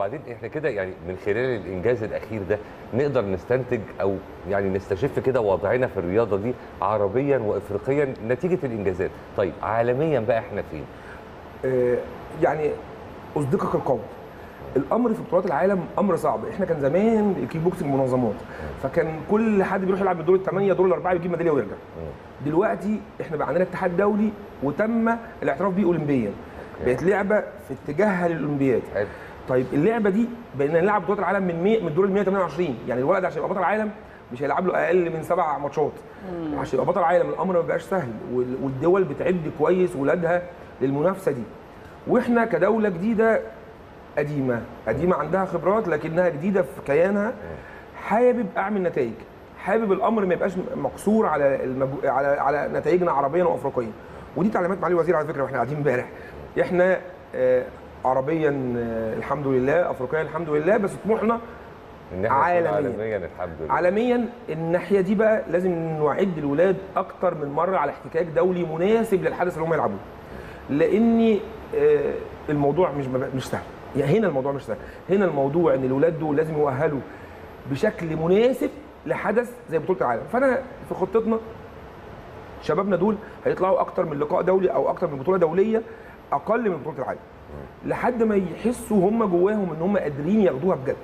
وبعدين احنا كده يعني من خلال الانجاز الاخير ده نقدر نستنتج او يعني نستشف كده وضعنا في الرياضه دي عربيا وافريقيا نتيجه الانجازات طيب عالميا بقى احنا فين آه، يعني اصدقك القول الامر في بطولات العالم امر صعب احنا كان زمان الكيك بوكسنج منظمات فكان كل حد بيروح يلعب من دور الثمانيه دور الاربعه يجيب ميداليه ويرجع دلوقتي احنا بقى عندنا اتحاد دولي وتم الاعتراف بيه اولمبيا بقت لعبه في اتجاهها للاولمبياد حلو. طيب اللعبه دي بقينا نلعب بطولات العالم من 100 من دور ال 128 يعني الولد عشان يبقى بطل عالم مش هيلعب له اقل من سبع ماتشات عشان يبقى بطل عالم الامر ما بقاش سهل وال- والدول بتعد كويس ولادها للمنافسه دي واحنا كدوله جديده قديمه قديمه عندها خبرات لكنها جديده في كيانها حابب اعمل نتائج حابب الامر ما يبقاش مقصور على المجو... على على نتائجنا عربيا وافريقيا ودي تعليمات معالي الوزير على فكره واحنا قاعدين امبارح احنا آه، عربيا آه، الحمد لله افريقيا الحمد لله بس طموحنا ان احنا عالمياً. عالميا الحمد لله عالميا الناحيه دي بقى لازم نعد الولاد اكتر من مره على احتكاك دولي مناسب للحدث اللي هم يلعبوه لان آه، الموضوع مش مش سهل يعني هنا الموضوع مش سهل هنا الموضوع ان الولاد دول لازم يؤهلوا بشكل مناسب لحدث زي بطوله العالم فانا في خطتنا شبابنا دول هيطلعوا اكتر من لقاء دولي او اكتر من بطوله دوليه اقل من بطوله العالم لحد ما يحسوا هم جواهم ان هم قادرين ياخدوها بجد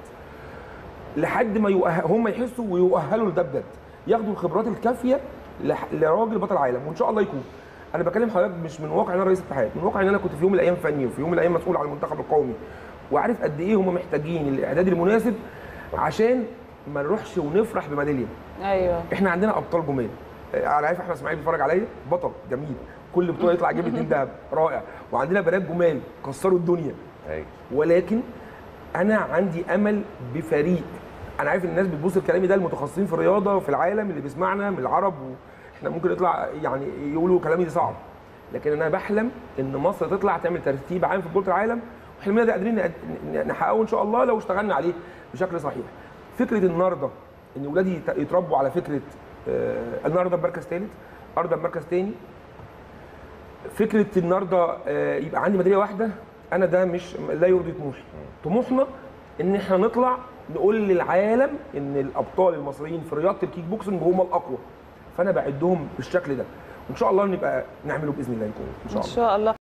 لحد ما يؤه... هم يحسوا ويؤهلوا لده بجد ياخدوا الخبرات الكافيه لح... لراجل بطل عالم وان شاء الله يكون انا بكلم حضرتك مش من واقع ان انا رئيس اتحاد من واقع ان انا كنت في يوم من الايام فني وفي يوم من الايام مسؤول عن المنتخب القومي وعارف قد ايه هم محتاجين الاعداد المناسب عشان ما نروحش ونفرح بميداليه ايوه احنا عندنا ابطال جمال آه، انا عارف احمد اسماعيل بيتفرج عليا بطل جميل كل بطوله يطلع يجيب اتنين دهب رائع وعندنا بنات جمال كسروا الدنيا أيوة. ولكن انا عندي امل بفريق انا عارف ان الناس بتبص لكلامي ده المتخصصين في الرياضه في العالم اللي بيسمعنا من العرب واحنا ممكن نطلع يعني يقولوا كلامي ده صعب لكن انا بحلم ان مصر تطلع تعمل ترتيب عام في بطوله العالم وحلمنا ده قادرين نقد- نحققه ان شاء الله لو اشتغلنا عليه بشكل صحيح فكره النهارده ان ولادي يت- يتربوا على فكره آه، النهارده بمركز ثالث النهارده بمركز ثاني فكره النهارده آه، يبقى عندي ميداليه واحده انا ده مش لا يرضي طموحي طموحنا ان احنا نطلع نقول للعالم ان الابطال المصريين في رياضه الكيك بوكسنج هم الاقوى فانا بعدهم بالشكل ده وان شاء الله نبقى نعمله باذن الله يكون ان شاء ان الله شاء الله